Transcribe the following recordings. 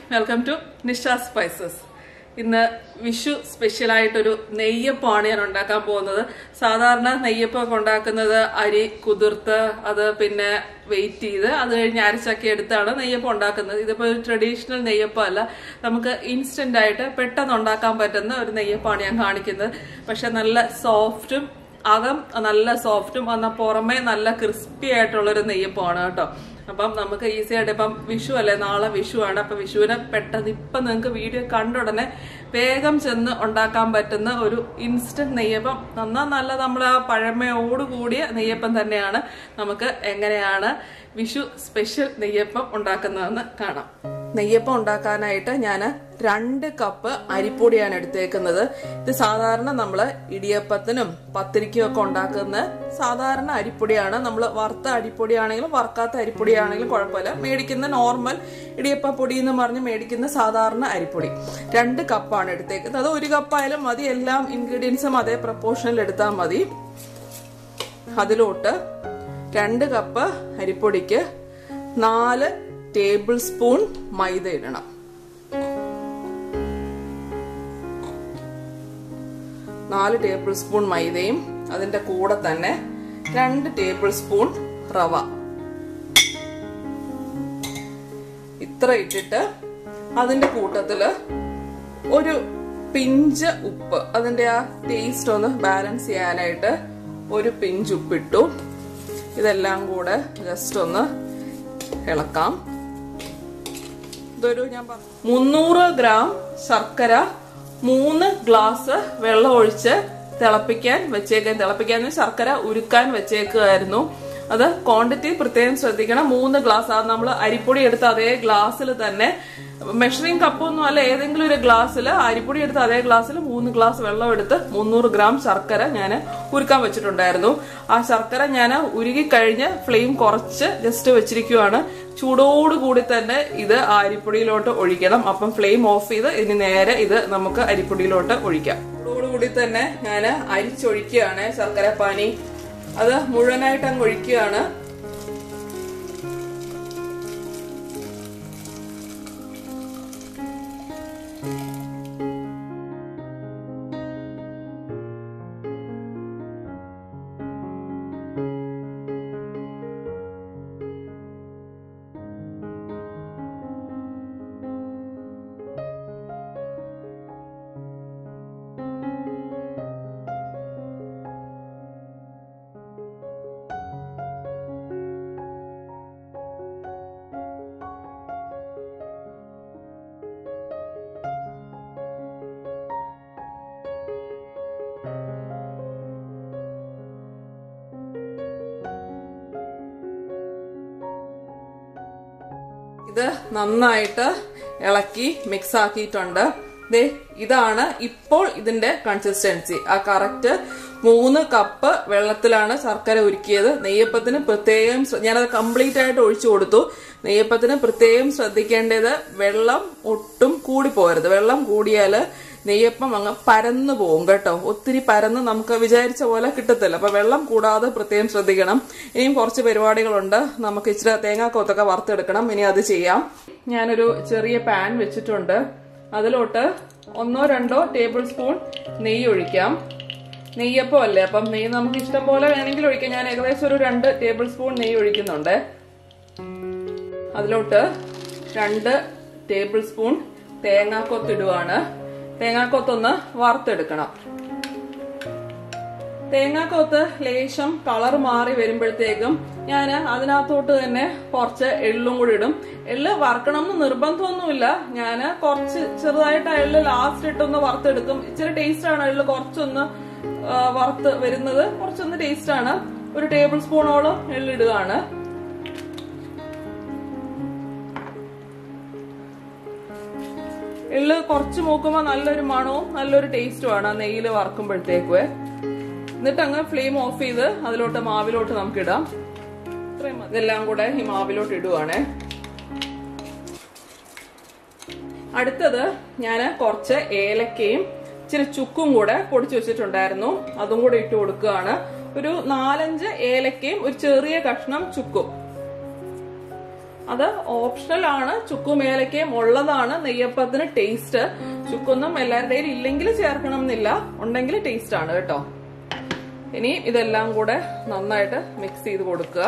welcome to Nisha spices ഇന്ന് വിഷു സ്പെഷ്യലായിട്ടൊരു നെയ്യപ്പമാണ് ഞാൻ ഉണ്ടാക്കാൻ പോകുന്നത് സാധാരണ നെയ്യപ്പമൊക്കെ ഉണ്ടാക്കുന്നത് അരി കുതിർത്ത് അത് പിന്നെ വെയിറ്റ് ചെയ്ത് അത് കഴിഞ്ഞ് അരച്ചൊക്കെ എടുത്താണ് നെയ്യപ്പം ഉണ്ടാക്കുന്നത് ഇതിപ്പോൾ ഒരു ട്രഡീഷണൽ നെയ്യപ്പം അല്ല നമുക്ക് ഇൻസ്റ്റന്റ് ആയിട്ട് പെട്ടെന്ന് ഉണ്ടാക്കാൻ പറ്റുന്ന ഒരു നെയ്യപ്പമാണ് ഞാൻ കാണിക്കുന്നത് പക്ഷെ നല്ല സോഫ്റ്റും അകം നല്ല സോഫ്റ്റും എന്നാൽ പുറമേ നല്ല ക്രിസ്പി ആയിട്ടുള്ളൊരു നെയ്യപ്പമാണ് കേട്ടോ അപ്പം നമുക്ക് ഈസി ആയിട്ട് ഇപ്പം വിഷു അല്ലേ നാളെ വിഷു ആണ് അപ്പൊ വിഷുവിനെ പെട്ടെന്ന് ഇപ്പം നിങ്ങൾക്ക് വീഡിയോ കണ്ട ഉടനെ വേഗം ചെന്ന് ഉണ്ടാക്കാൻ പറ്റുന്ന ഒരു ഇൻസ്റ്റന്റ് നെയ്യപ്പം നന്നാ നല്ല നമ്മൾ ആ പഴമയോട് കൂടിയ നെയ്യപ്പം തന്നെയാണ് നമുക്ക് എങ്ങനെയാണ് വിഷു സ്പെഷ്യൽ നെയ്യപ്പം ഉണ്ടാക്കുന്നതെന്ന് കാണാം നെയ്യപ്പം ഉണ്ടാക്കാനായിട്ട് ഞാൻ രണ്ട് കപ്പ് അരിപ്പൊടിയാണ് എടുത്തേക്കുന്നത് ഇത് സാധാരണ നമ്മൾ ഇടിയപ്പത്തിനും പത്തിരിക്കും ഒക്കെ ഉണ്ടാക്കുന്ന സാധാരണ അരിപ്പൊടിയാണ് നമ്മൾ വറുത്ത അരിപ്പൊടിയാണെങ്കിലും വറുക്കാത്ത അരിപ്പൊടിയാണെങ്കിലും കുഴപ്പമില്ല മേടിക്കുന്ന നോർമൽ ഇടിയപ്പ പൊടി എന്ന് പറഞ്ഞ് മേടിക്കുന്ന സാധാരണ അരിപ്പൊടി രണ്ട് കപ്പാണ് എടുത്തേക്കുന്നത് അത് ഒരു കപ്പായാലും മതി എല്ലാം ഇൻഗ്രീഡിയൻസും അതേ പ്രപ്പോർഷനിൽ എടുത്താൽ മതി അതിലോട്ട് രണ്ട് കപ്പ് അരിപ്പൊടിക്ക് നാല് ടേബിൾ സ്പൂൺ മൈദ ഇടണം നാല് ടേബിൾ സ്പൂൺ മൈദയും അതിന്റെ കൂടെ തന്നെ രണ്ട് ടേബിൾ സ്പൂൺ റവ ഇത്ര ഇട്ടിട്ട് അതിന്റെ കൂട്ടത്തില് ഒരു പിഞ്ച് ഉപ്പ് അതിന്റെ ആ ടേസ്റ്റ് ഒന്ന് ബാലൻസ് ചെയ്യാനായിട്ട് ഒരു പിഞ്ച് ഉപ്പിട്ടു ഇതെല്ലാം കൂടെ ജസ്റ്റ് ഒന്ന് ഇളക്കാം ഇതൊരു ഞാൻ മുന്നൂറ് ഗ്രാം ശർക്കര മൂന്ന് ഗ്ലാസ് വെള്ളം ഒഴിച്ച് തിളപ്പിക്കാൻ വെച്ചേക്കാൻ തിളപ്പിക്കാൻ ശർക്കര ഉരുക്കാൻ വെച്ചേക്കുമായിരുന്നു അത് ക്വാണ്ടിറ്റി പ്രത്യേകം ശ്രദ്ധിക്കണം മൂന്ന് ഗ്ലാസ് അത് നമ്മൾ അരിപ്പൊടി എടുത്ത അതേ ഗ്ലാസ്സിൽ തന്നെ മെഷറിംഗ് കപ്പൊന്നും അല്ല ഏതെങ്കിലും ഒരു ഗ്ലാസ്സിൽ അരിപ്പൊടി എടുത്ത അതേ ഗ്ലാസ്സിൽ മൂന്ന് ഗ്ലാസ് വെള്ളം എടുത്ത് മുന്നൂറ് ഗ്രാം ശർക്കര ഞാൻ ഉരുക്കാൻ വെച്ചിട്ടുണ്ടായിരുന്നു ആ ശർക്കര ഞാൻ ഉരുകി കഴിഞ്ഞ് ഫ്ലെയിം കുറച്ച് ജസ്റ്റ് വെച്ചിരിക്കുവാണ് ചൂടോടുകൂടി തന്നെ ഇത് ആ അരിപ്പൊടിയിലോട്ട് ഒഴിക്കണം അപ്പം ഫ്ലെയിം ഓഫ് ചെയ്ത് ഇനി നേരെ ഇത് നമുക്ക് അരിപ്പൊടിയിലോട്ട് ഒഴിക്കാം ചൂടോടുകൂടി തന്നെ ഞാൻ അരിച്ചൊഴിക്കുകയാണ് ശർക്കര പാനി അത് മുഴുവനായിട്ട് അങ്ങ് ഒഴിക്കുകയാണ് ഇത് നന്നായിട്ട് ഇളക്കി മിക്സ് ആക്കിയിട്ടുണ്ട് ദേ ഇതാണ് ഇപ്പോൾ ഇതിന്റെ കൺസിസ്റ്റൻസി ആ കറക്റ്റ് മൂന്ന് കപ്പ് വെള്ളത്തിലാണ് ശർക്കര ഉരുക്കിയത് നെയ്യപ്പത്തിന് പ്രത്യേകം ഞാനത് കംപ്ലീറ്റ് ആയിട്ട് ഒഴിച്ചു കൊടുത്തു നെയ്യപ്പത്തിന് പ്രത്യേകം ശ്രദ്ധിക്കേണ്ടത് വെള്ളം ഒട്ടും കൂടി പോരുത് വെള്ളം കൂടിയാല് നെയ്യപ്പം അങ്ങ് പരന്നു പോകും കേട്ടോ ഒത്തിരി പരന്ന് നമുക്ക് വിചാരിച്ച പോലെ കിട്ടത്തില്ല അപ്പൊ വെള്ളം കൂടാതെ പ്രത്യേകം ശ്രദ്ധിക്കണം ഇനിയും കുറച്ച് പരിപാടികളുണ്ട് നമുക്ക് ഇച്ചിരി തേങ്ങാക്കൊത്തൊക്കെ വറുത്തെടുക്കണം ഇനി അത് ചെയ്യാം ഞാനൊരു ചെറിയ പാൻ വെച്ചിട്ടുണ്ട് അതിലോട്ട് ഒന്നോ രണ്ടോ ടേബിൾ സ്പൂൺ നെയ്യ് ഒഴിക്കാം നെയ്യപ്പം അല്ലേ അപ്പം നെയ്യ് നമുക്ക് ഇഷ്ടം പോലെ വേണമെങ്കിൽ ഒഴിക്കാം ഞാൻ ഏകദേശം ഒരു രണ്ട് ടേബിൾ സ്പൂൺ നെയ്യ് ഒഴിക്കുന്നുണ്ട് അതിലോട്ട് രണ്ട് ടേബിൾ സ്പൂൺ തേങ്ങാക്കൊത്തിടുവാണ് തേങ്ങാക്കൊത്തൊന്ന് വറുത്തെടുക്കണം തേങ്ങാക്കൊത്ത് ലേശം കളർ മാറി വരുമ്പോഴത്തേക്കും ഞാൻ അതിനകത്തോട്ട് തന്നെ കുറച്ച് എള്ളും കൂടി ഇടും എള്ള് വറക്കണം എന്ന് നിർബന്ധമൊന്നുമില്ല ഞാൻ കുറച്ച് ചെറുതായിട്ട് ആ എള്ള് ലാസ്റ്റ് ഇട്ടൊന്ന് വറുത്തെടുക്കും ഇച്ചിരി ടേസ്റ്റ് ആണ് എള്ള് കുറച്ചൊന്ന് വറുത്ത് വരുന്നത് കുറച്ചൊന്ന് ടേസ്റ്റ് ആണ് ഒരു ടേബിൾ സ്പൂണോളം എള്ളിടുകയാണ് എള്ള് കുറച്ച് മൂക്കുമ്പോൾ നല്ലൊരു മണവും നല്ലൊരു ടേസ്റ്റുമാണ് ആ നെയ്യിൽ വറക്കുമ്പോഴത്തേക്കുവേ എന്നിട്ട് അങ്ങ് ഫ്ലെയിം ഓഫ് ചെയ്ത് അതിലോട്ട് മാവിലോട്ട് നമുക്ക് ഇടാം ഇത്രയും ഇതെല്ലാം കൂടെ ഈ മാവിലോട്ട് ഇടുവാണേ അടുത്തത് ഞാൻ കുറച്ച് ഏലക്കയും ഇച്ചിരി ചുക്കും കൂടെ പൊടിച്ചു വെച്ചിട്ടുണ്ടായിരുന്നു അതും കൂടെ ഇട്ട് കൊടുക്കുകയാണ് ഒരു നാലഞ്ച് ഏലക്കയും ഒരു ചെറിയ കഷ്ണം ചുക്കും അത് ഓപ്ഷണൽ ആണ് ചുക്കും ഏലക്കയും ഉള്ളതാണ് നെയ്യപ്പത്തിന് ടേസ്റ്റ് ചുക്കൊന്നും എല്ലാവരുടെയും ഇല്ലെങ്കിൽ ചേർക്കണം എന്നില്ല ഉണ്ടെങ്കിൽ ടേസ്റ്റ് ആണ് കേട്ടോ ഇനി ഇതെല്ലാം കൂടെ നന്നായിട്ട് മിക്സ് ചെയ്ത് കൊടുക്കുക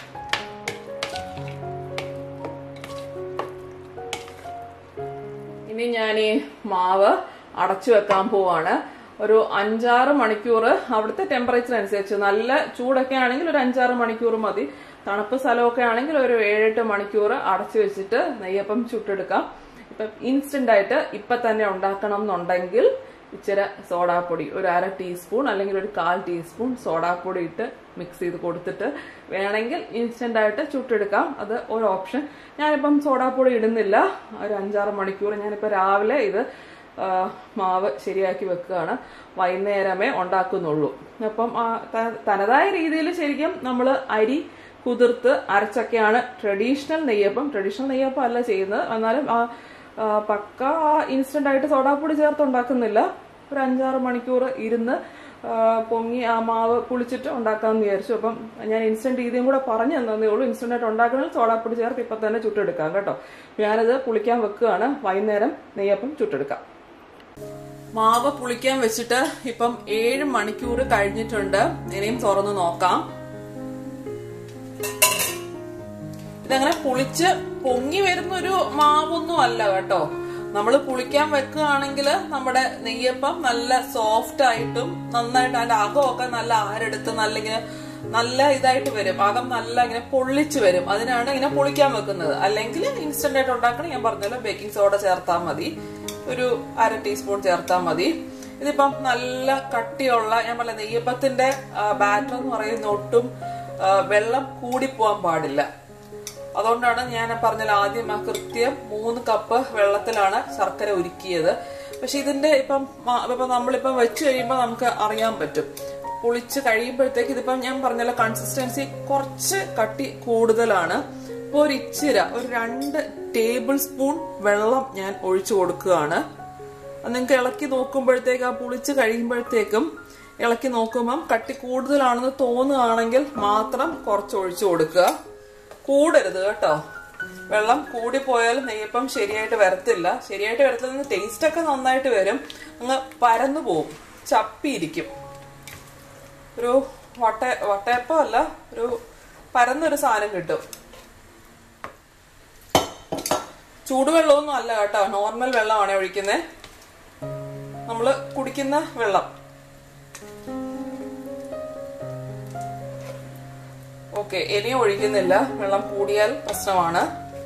ഇനി ഞാൻ ഈ മാവ് അടച്ചു വെക്കാൻ പോവാണ് ഒരു അഞ്ചാറ് മണിക്കൂർ അവിടുത്തെ ടെമ്പറേച്ചർ അനുസരിച്ച് നല്ല ചൂടൊക്കെ ആണെങ്കിൽ ഒരു അഞ്ചാറ് മണിക്കൂർ മതി തണുപ്പ് സ്ഥലമൊക്കെ ആണെങ്കിൽ ഒരു ഏഴെട്ട് മണിക്കൂർ അടച്ചു വെച്ചിട്ട് നെയ്യപ്പം ചുട്ടെടുക്കാം ഇപ്പം ഇൻസ്റ്റന്റ് ആയിട്ട് ഇപ്പൊ തന്നെ ഉണ്ടാക്കണം എന്നുണ്ടെങ്കിൽ ഇച്ചിരി സോഡാപ്പൊടി ഒരു അര ടീസ്പൂൺ അല്ലെങ്കിൽ ഒരു കാൽ ടീസ്പൂൺ സോഡാപ്പൊടി ഇട്ട് മിക്സ് ചെയ്ത് കൊടുത്തിട്ട് വേണമെങ്കിൽ ഇൻസ്റ്റന്റ് ആയിട്ട് ചുട്ടെടുക്കാം അത് ഒരു ഓപ്ഷൻ ഞാനിപ്പം സോഡാപ്പൊടി ഇടുന്നില്ല ഒരു അഞ്ചാറ് മണിക്കൂർ ഞാനിപ്പോൾ രാവിലെ ഇത് ആ, മാവ് ശരിയാക്കി വെക്കുകയാണ് വൈകുന്നേരമേ ഉണ്ടാക്കുന്നുള്ളൂ അപ്പം ആ, ത- തനതായ രീതിയിൽ ശരിക്കും നമ്മൾ അരി കുതിർത്ത് അരച്ചൊക്കെയാണ് ട്രഡീഷണൽ നെയ്യപ്പം ട്രഡീഷണൽ നെയ്യപ്പം അല്ല ചെയ്യുന്നത് എന്നാലും ആ, ആ, പക്ക ഇൻസ്റ്റന്റ് ആയിട്ട് സോഡാപ്പൊടി ചേർത്ത് ഉണ്ടാക്കുന്നില്ല ഒരു അഞ്ചാറ് മണിക്കൂർ ഇരുന്ന് ആ, പൊങ്ങി ആ മാവ് പുളിച്ചിട്ട് ഉണ്ടാക്കാമെന്ന് വിചാരിച്ചു അപ്പം ഞാൻ ഇൻസ്റ്റന്റ് രീതിയും കൂടെ പറഞ്ഞു തന്നേ ഉള്ളൂ ഇൻസ്റ്റന്റ് ആയിട്ട് ഉണ്ടാക്കണമെങ്കിൽ സോഡാപ്പൊടി ചേർത്ത് ഇപ്പം തന്നെ ചുട്ടെടുക്കാം കേട്ടോ ഞാനത് പുളിക്കാൻ വെക്കുകയാണ് വൈകുന്നേരം നെയ്യപ്പം ചുട്ടെടുക്കാം മാവ് പുളിക്കാൻ വെച്ചിട്ട് ഇപ്പം ഏഴ് മണിക്കൂർ കഴിഞ്ഞിട്ടുണ്ട് ഇനിയും തുറന്നു നോക്കാം ഇതങ്ങനെ പുളിച്ച് പൊങ്ങി വരുന്ന ഒരു മാവൊന്നും അല്ല കേട്ടോ നമ്മൾ പുളിക്കാൻ വെക്കുകയാണെങ്കിൽ നമ്മുടെ നെയ്യപ്പം നല്ല സോഫ്റ്റ് ആയിട്ടും നന്നായിട്ട് അതിന്റെ അകമൊക്കെ നല്ല ആരെടുത്ത് നല്ല ഇങ്ങനെ നല്ല ഇതായിട്ട് വരും അകം നല്ല ഇങ്ങനെ പൊള്ളിച്ച് വരും അതിനാണ് ഇങ്ങനെ പുളിക്കാൻ വെക്കുന്നത് അല്ലെങ്കിൽ ഇൻസ്റ്റന്റ് ആയിട്ട് ഉണ്ടാക്കണം ഞാൻ പറഞ്ഞല്ലോ ബേക്കിംഗ് സോഡ ചേർത്താൽ മതി ഒരു അര ടീസ്പൂൺ ചേർത്താൽ മതി ഇതിപ്പം നല്ല കട്ടിയുള്ള ഞാൻ പറഞ്ഞ നെയ്യപ്പത്തിന്റെ ബാറ്റർ എന്ന് പറയുന്ന ഒട്ടും ആ, വെള്ളം കൂടിപ്പോവാൻ പാടില്ല അതുകൊണ്ടാണ് ഞാൻ പറഞ്ഞല്ലോ ആദ്യം ആ കൃത്യം മൂന്ന് കപ്പ് വെള്ളത്തിലാണ് ശർക്കര ഉരുക്കിയത് പക്ഷെ ഇതിന്റെ ഇപ്പം മ- ഇപ്പം നമ്മളിപ്പം വെച്ച് കഴിയുമ്പോൾ നമുക്ക് അറിയാൻ പറ്റും പുളിച്ച് കഴിയുമ്പോഴത്തേക്ക് ഇതിപ്പം ഞാൻ പറഞ്ഞല്ലോ കൺസിസ്റ്റൻസി കുറച്ച് കട്ടി കൂടുതലാണ് ഇപ്പൊ ഒരു ഇച്ചിര ഒരു രണ്ട് ടേബിൾ സ്പൂൺ വെള്ളം ഞാൻ ഒഴിച്ചു കൊടുക്കുകയാണ് അത് നിങ്ങൾക്ക് ഇളക്കി നോക്കുമ്പോഴത്തേക്ക് ആ പുളിച്ച് കഴിയുമ്പോഴത്തേക്കും ഇളക്കി നോക്കുമ്പം കട്ടി കൂടുതലാണെന്ന് തോന്നുകയാണെങ്കിൽ മാത്രം കുറച്ച് ഒഴിച്ചു കൊടുക്കുക കൂടരുത് കേട്ടോ വെള്ളം കൂടിപ്പോയാൽ നെയ്യപ്പം ശരിയായിട്ട് വരത്തില്ല ശരിയായിട്ട് വരത്തില്ല ടേസ്റ്റ് ഒക്കെ നന്നായിട്ട് വരും അങ്ങ് പരന്നു പോവും ചപ്പിയിരിക്കും ഒരു വട്ട വട്ടയപ്പം അല്ല ഒരു പരന്നൊരു സാധനം കിട്ടും ചൂടുവെള്ളമൊന്നും അല്ല കേട്ടോ നോർമൽ വെള്ളമാണ് ഒഴിക്കുന്നത് നമ്മള് കുടിക്കുന്ന വെള്ളം ഓക്കെ ഇനിയും ഒഴിക്കുന്നില്ല വെള്ളം കൂടിയാൽ പ്രശ്നമാണ്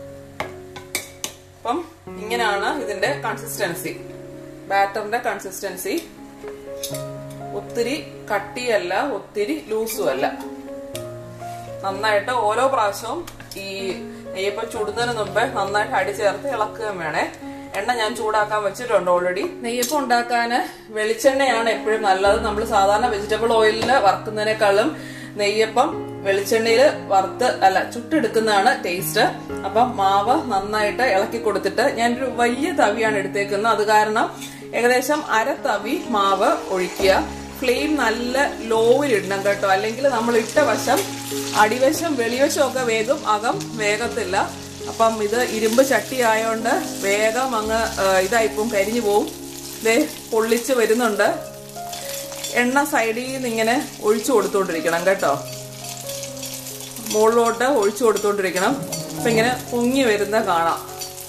അപ്പം ഇങ്ങനെയാണ് ഇതിന്റെ കൺസിസ്റ്റൻസി ബാറ്ററിന്റെ കൺസിസ്റ്റൻസി ഒത്തിരി കട്ടിയല്ല ഒത്തിരി ലൂസും അല്ല നന്നായിട്ട് ഓരോ പ്രാവശ്യവും ഈ നെയ്യപ്പം ചുടുന്നതിന് മുമ്പേ നന്നായിട്ട് അടി ചേർത്ത് ഇളക്കുകയും വേണേ എണ്ണ ഞാൻ ചൂടാക്കാൻ വെച്ചിട്ടുണ്ട് ഓൾറെഡി നെയ്യപ്പം ഉണ്ടാക്കാൻ വെളിച്ചെണ്ണയാണ് എപ്പോഴും നല്ലത് നമ്മൾ സാധാരണ വെജിറ്റബിൾ ഓയിലിൽ വറുക്കുന്നതിനേക്കാളും നെയ്യപ്പം വെളിച്ചെണ്ണയിൽ വറുത്ത് അല്ല ചുട്ടെടുക്കുന്നതാണ് ടേസ്റ്റ് അപ്പം മാവ് നന്നായിട്ട് ഇളക്കി കൊടുത്തിട്ട് ഞാനൊരു വലിയ തവിയാണ് എടുത്തേക്കുന്നത് അത് കാരണം ഏകദേശം അര തവി മാവ് ഒഴിക്കുക ഫ്ലെയിം നല്ല ലോവിൽ ഇടണം കേട്ടോ അല്ലെങ്കിൽ നമ്മൾ ഇട്ട വശം അടിവശം വെളിവശം ഒക്കെ വേഗം അകം വേഗത്തില്ല അപ്പം ഇത് ഇരുമ്പ് ചട്ടി ആയതുകൊണ്ട് വേഗം അങ്ങ് ആ, ഇതായിപ്പോവും കരിഞ്ഞു പോവും ദേ പൊള്ളിച്ച് വരുന്നുണ്ട് എണ്ണ സൈഡിൽ നിന്ന് ഇങ്ങനെ ഒഴിച്ചു കൊടുത്തോണ്ടിരിക്കണം കേട്ടോ മുകളിലോട്ട് ഒഴിച്ചു കൊടുത്തോണ്ടിരിക്കണം അപ്പൊ ഇങ്ങനെ പൊങ്ങി വരുന്ന കാണാം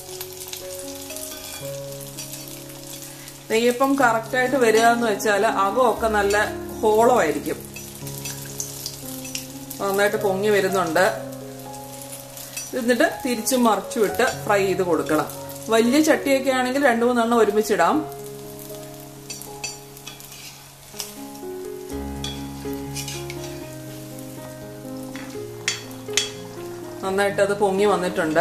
നെയ്യപ്പം കറക്റ്റായിട്ട് വരിക എന്ന് വെച്ചാൽ അകമൊക്കെ നല്ല ഹോളോ ആയിരിക്കും നന്നായിട്ട് പൊങ്ങി വരുന്നുണ്ട് എന്നിട്ട് തിരിച്ചും മറിച്ചും ഇട്ട് ഫ്രൈ ചെയ്ത് കൊടുക്കണം വലിയ ചട്ടിയൊക്കെ ആണെങ്കിൽ രണ്ടു മൂന്നെണ്ണം ഒരുമിച്ചിടാം നന്നായിട്ട് അത് പൊങ്ങി വന്നിട്ടുണ്ട്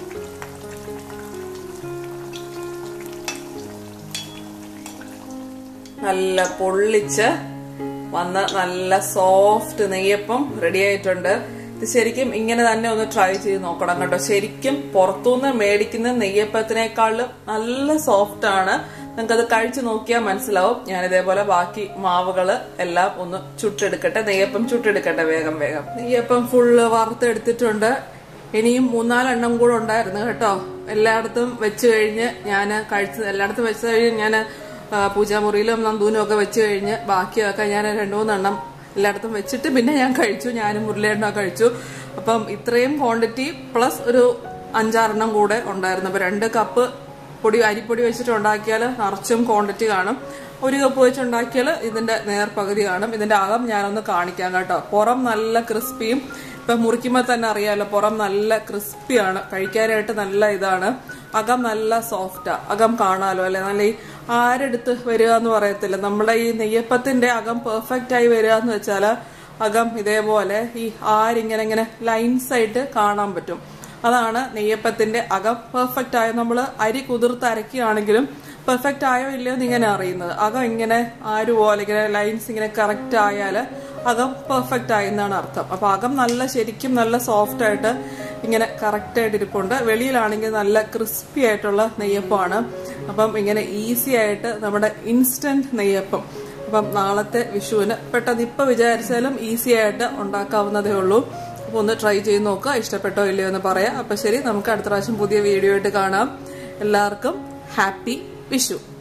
നല്ല പൊള്ളിച്ച് വന്ന നല്ല സോഫ്റ്റ് നെയ്യപ്പം റെഡി ആയിട്ടുണ്ട് ഇത് ശരിക്കും ഇങ്ങനെ തന്നെ ഒന്ന് ട്രൈ ചെയ്ത് നോക്കണം കേട്ടോ ശരിക്കും പുറത്തുനിന്ന് മേടിക്കുന്ന നെയ്യപ്പത്തിനേക്കാളും നല്ല സോഫ്റ്റ് ആണ് നിങ്ങൾക്ക് അത് കഴിച്ചു നോക്കിയാൽ മനസ്സിലാവും ഞാൻ ഇതേപോലെ ബാക്കി മാവുകള് എല്ലാം ഒന്ന് ചുട്ടെടുക്കട്ടെ നെയ്യപ്പം ചുട്ടെടുക്കട്ടെ വേഗം വേഗം നെയ്യപ്പം ഫുള്ള് വറുത്തെടുത്തിട്ടുണ്ട് ഇനിയും മൂന്നാലെണ്ണം കൂടെ ഉണ്ടായിരുന്നു കേട്ടോ എല്ലായിടത്തും വെച്ച് കഴിഞ്ഞ് ഞാൻ കഴിച്ച് എല്ലായിടത്തും വെച്ച് കഴിഞ്ഞ് ഞാൻ പൂജാമുറിയിലും നന്ദൂനും ഒക്കെ വെച്ച് കഴിഞ്ഞ് ബാക്കിയൊക്കെ ഞാൻ രണ്ടു മൂന്നെണ്ണം എല്ലായിടത്തും വെച്ചിട്ട് പിന്നെ ഞാൻ കഴിച്ചു ഞാനും മുരളിയെണ്ണം കഴിച്ചു അപ്പം ഇത്രയും ക്വാണ്ടിറ്റി പ്ലസ് ഒരു അഞ്ചാറെണ്ണം കൂടെ ഉണ്ടായിരുന്നു അപ്പൊ രണ്ട് കപ്പ് പൊടി അരിപ്പൊടി വെച്ചിട്ട് ഉണ്ടാക്കിയാൽ നിറച്ചും ക്വാണ്ടിറ്റി കാണും ഒരു കപ്പ് വെച്ച് ഉണ്ടാക്കിയാൽ ഇതിന്റെ നേർപകുതി കാണും ഇതിന്റെ അകം ഞാനൊന്ന് കാണിക്കാം കേട്ടോ പുറം നല്ല ക്രിസ്പിയും ഇപ്പൊ മുറിക്കുമ്പോൾ തന്നെ അറിയാലോ പുറം നല്ല ക്രിസ്പിയാണ് കഴിക്കാനായിട്ട് നല്ല ഇതാണ് അകം നല്ല സോഫ്റ്റാ അകം കാണാലോ അല്ലെ നല്ല ഈ ആരെടുത്ത് വരിക എന്ന് പറയത്തില്ല നമ്മുടെ ഈ നെയ്യപ്പത്തിന്റെ അകം പെർഫെക്റ്റ് ആയി വരിക എന്ന് വെച്ചാൽ അകം ഇതേപോലെ ഈ ആരിങ്ങനെ ഇങ്ങനെ ലൈൻസ് ആയിട്ട് കാണാൻ പറ്റും അതാണ് നെയ്യപ്പത്തിന്റെ അകം പെർഫെക്റ്റ് ആയ നമ്മൾ അരി കുതിർത്ത് അരക്കുകയാണെങ്കിലും പെർഫെക്റ്റ് ആയോ ഇല്ലയോ എന്ന് ഇങ്ങനെ അറിയുന്നത് അകം ഇങ്ങനെ ആര് പോലെ ഇങ്ങനെ ലൈൻസ് ഇങ്ങനെ കറക്റ്റ് ആയാൽ അകം പെർഫെക്റ്റ് ആയി എന്നാണ് അർത്ഥം അപ്പൊ അകം നല്ല ശരിക്കും നല്ല സോഫ്റ്റ് ആയിട്ട് ഇങ്ങനെ കറക്റ്റ് ആയിട്ട് ഇരിപ്പുണ്ട് വെളിയിലാണെങ്കിൽ നല്ല ക്രിസ്പി ആയിട്ടുള്ള നെയ്യപ്പമാണ് അപ്പം ഇങ്ങനെ ഈസി ആയിട്ട് നമ്മുടെ ഇൻസ്റ്റന്റ് നെയ്യപ്പം അപ്പം നാളത്തെ വിഷുവിന് പെട്ടെന്ന് ഇപ്പൊ വിചാരിച്ചാലും ഈസി ആയിട്ട് ഉണ്ടാക്കാവുന്നതേ ഉള്ളൂ അപ്പൊ ഒന്ന് ട്രൈ ചെയ്ത് നോക്കുക ഇഷ്ടപ്പെട്ടോ ഇല്ലയോ എന്ന് പറയാം അപ്പൊ ശരി നമുക്ക് അടുത്ത പ്രാവശ്യം പുതിയ വീഡിയോ ആയിട്ട് കാണാം എല്ലാവർക്കും ഹാപ്പി വിഷു